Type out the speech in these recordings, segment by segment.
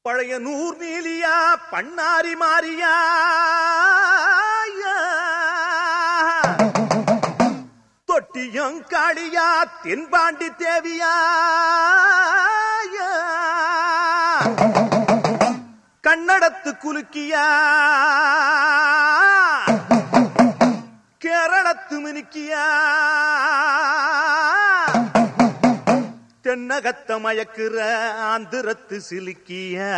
பழைய நூர் நீலியா பண்ணாரி மாறியா தொட்டியம் காளியா தென்பாண்டி தேவியா கன்னடத்து குலுக்கியா கேரளத்து மினுக்கியா தென்னகத்த மயக்குற ஆந்திரத்து சிலுக்கியா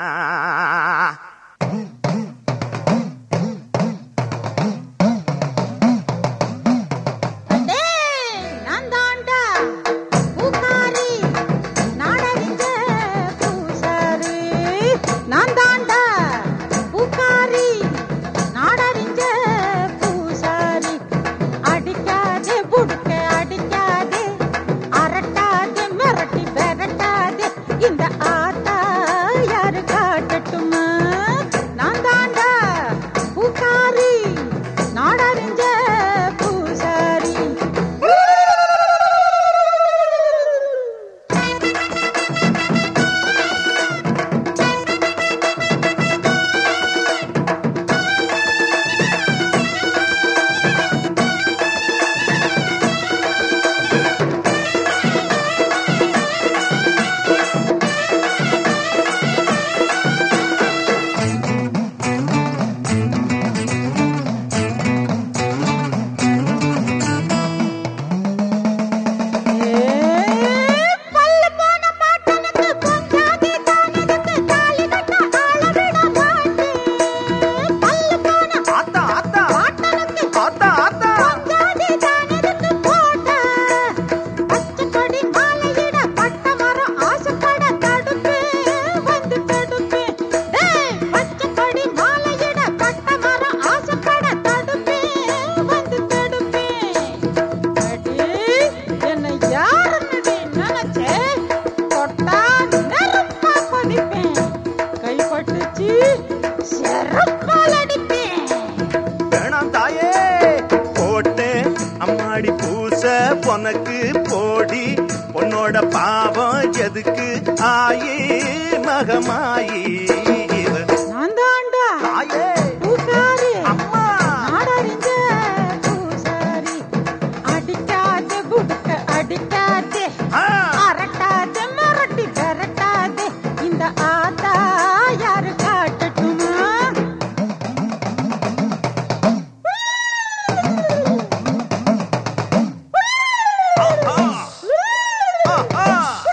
டேய், நான் தாண்டா பூக்காரி, நாடறிஞ்ச பூசாரி. நான் தாண்டா பூக்காரி, நாடறிஞ்ச பூசாரி. அடிக்காதே, புடுக்க அடிக்காதே, அரட்டாதே, மிரட்டி விரட்டாதே. இந்த ஆத்தா யாரு காட்டட்டுமா? நான் தாண்டா பூக்காரி, நாடறிஞ்ச பூசாரி பல்லு போன பாட்டனுக்கு பொஞ்சாதி தானதுக்கு தாலி கட்ட ஆள விட மாட்டேன் பல்லு போன ஆத்தா ஆத்தா பாட்டனுக்கு ஆத்தா ஆத்தா பொஞ்சாதி தானதுக்கு போட்ட பச்சை கொடி மாலையிட பட்ட மரம் ஆசைப்பட தடுப்பே வந்து தடுப்பே டேய் பச்சை கொடி மாலையிட பட்ட மரம் ஆசைப்பட தடுப்பே வந்து தடுப்பே அடி என்னை யாருன்னு நினைச்சே தொட்டா நெருப்பா கொதிப்பேன் கைப்பட்டுச்சு செருப்பால் அடிப்பேன் வேணாம் தாயே போட்டேன் அம்மாடி பூச பொனக்கு போடி பொன்னோட பாவம் எதுக்கு ஆயே மகமாயி இவ நான் தாண்டா தாயே பூசாரி அம்மா நாடறிஞ்ச பூசாரி அடிக்காதே புடுக்க அடிக்காதே ஆ, அரட்டாதே மிரட்டி விரட்டாதே இந்த ஆத்தா யாரு காட்டட்டுமா ஆஹா, ஆஹா.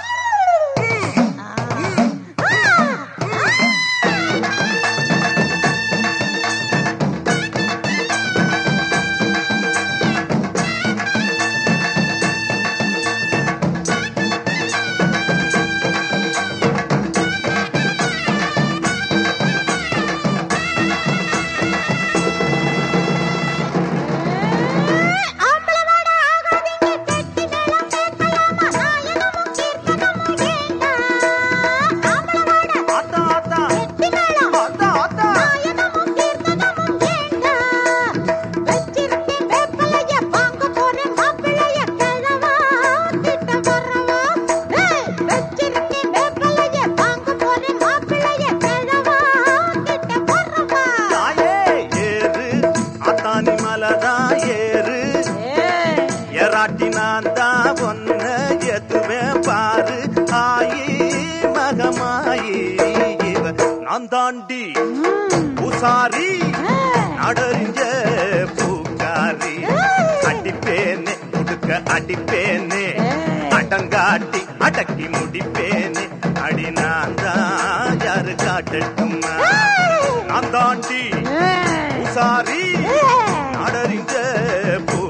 ஆம்பளவாட ஆகாதீங்க கெட்டி மேளம் கேட்கலாமா நான் என்னமோ கீர்த்தனமும் வேண்டாம் ஆம்பளவாட ஆத்தா ஆத்தா கெட்டி மேளம் ஆத்தா ஆத்தா நான் என்னமோ கீர்த்தனமும் வேண்டாம் வச்சிருக்கேன் வேப்பலைய வாங்க போறேன் மாப்பிள்ளைய கிழவா கிட்ட வரவா டேய் வச்சிருக்கேன் வேப்பலைய வாங்க போறேன் மாப்பிள்ளைய கிழவா கிட்ட வரவா தாயே ஏறு அத்தானி மலதான் ஏறு ஏய் எராட்டி நான் தான் ஒன்ன எத்துவேன் பாரு ஆயி மகமாயி இவ நான் தாண்டி ம் பூசாரி ஏய் நடறிஞ்ச பூக்காரி அடிப்பேனே முடுக்க அடிப்பேனே அடங்காட்டி அடக்கி முடிப்பேனே அடி நான் தான் யாரு காட்டட்டுமா நான் தாண்டி ஏய் பூசாரி ஏய் நடறிஞ்ச பூ